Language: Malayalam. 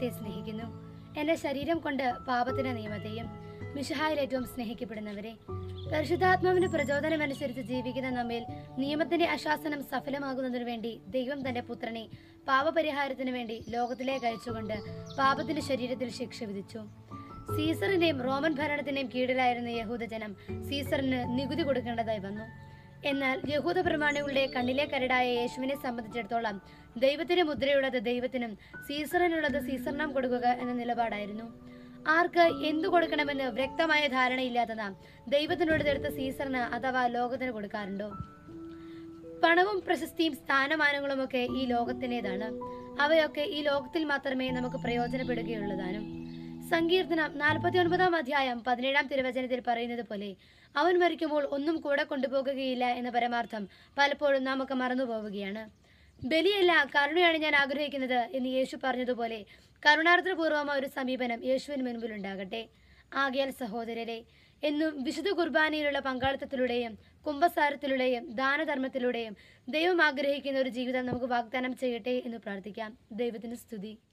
ദൈവത്തെ സ്നേഹിക്കുന്നു എന്റെ ശരീരം കൊണ്ട് പാപത്തിന്റെ നിയമത്തെയും മിഷഹായിൽ ഏറ്റവും സ്നേഹിക്കപ്പെടുന്നവരെ പരിശുദ്ധാത്മാവിന്റെ പ്രചോദനമനുസരിച്ച് ജീവിക്കുന്ന നമ്മിൽ നിയമത്തിന്റെ അശാസനം സഫലമാകുന്നതിനു വേണ്ടി ദൈവം തന്റെ പുത്രനെ പാപപരിഹാരത്തിന് വേണ്ടി ലോകത്തിലേക്ക് അയച്ചുകൊണ്ട് പാപത്തിന്റെ ശരീരത്തിൽ ശിക്ഷ വിധിച്ചു സീസറിന്റെയും റോമൻ ഭരണത്തിന്റെയും കീഴിലായിരുന്ന യഹൂദജനം സീസറിന് നികുതി കൊടുക്കേണ്ടതായി വന്നു എന്നാൽ യഹൂദ പ്രമാണികളുടെ കണ്ണിലെ കരടായ യേശുവിനെ സംബന്ധിച്ചിടത്തോളം ദൈവത്തിന് മുദ്രയുള്ളത് ദൈവത്തിനും സീസറിനുള്ളത് സീസറിനാം കൊടുക്കുക എന്ന നിലപാടായിരുന്നു ആർക്ക് എന്തു കൊടുക്കണമെന്ന് വ്യക്തമായ ധാരണയില്ലാത്ത നാം ദൈവത്തിനോട് സീസറിന് അഥവാ ലോകത്തിന് കൊടുക്കാറുണ്ടോ പണവും പ്രശസ്തിയും സ്ഥാനമാനങ്ങളും ഒക്കെ ഈ ലോകത്തിൻ്റെതാണ് അവയൊക്കെ ഈ ലോകത്തിൽ മാത്രമേ നമുക്ക് പ്രയോജനപ്പെടുകയുള്ളതാനും സങ്കീർത്തനം നാൽപ്പത്തി ഒൻപതാം അധ്യായം പതിനേഴാം തിരുവചനത്തിൽ പറയുന്നത് പോലെ അവൻ മരിക്കുമ്പോൾ ഒന്നും കൂടെ കൊണ്ടുപോകുകയില്ല എന്ന പരമാർത്ഥം പലപ്പോഴും നമുക്ക് മറന്നു പോവുകയാണ് ബലിയല്ല കരുണയാണ് ഞാൻ ആഗ്രഹിക്കുന്നത് എന്ന് യേശു പറഞ്ഞതുപോലെ കരുണാർത്ഥപൂർവമായ ഒരു സമീപനം യേശുവിന് മുൻപിലുണ്ടാകട്ടെ ആകയാൽ സഹോദരരെ എന്നും വിശുദ്ധ കുർബാനയിലുള്ള പങ്കാളിത്തത്തിലൂടെയും കുംഭസാരത്തിലൂടെയും ദാനധർമ്മത്തിലൂടെയും ദൈവം ആഗ്രഹിക്കുന്ന ഒരു ജീവിതം നമുക്ക് വാഗ്ദാനം ചെയ്യട്ടെ എന്ന് പ്രാർത്ഥിക്കാം ദൈവത്തിന് സ്തുതി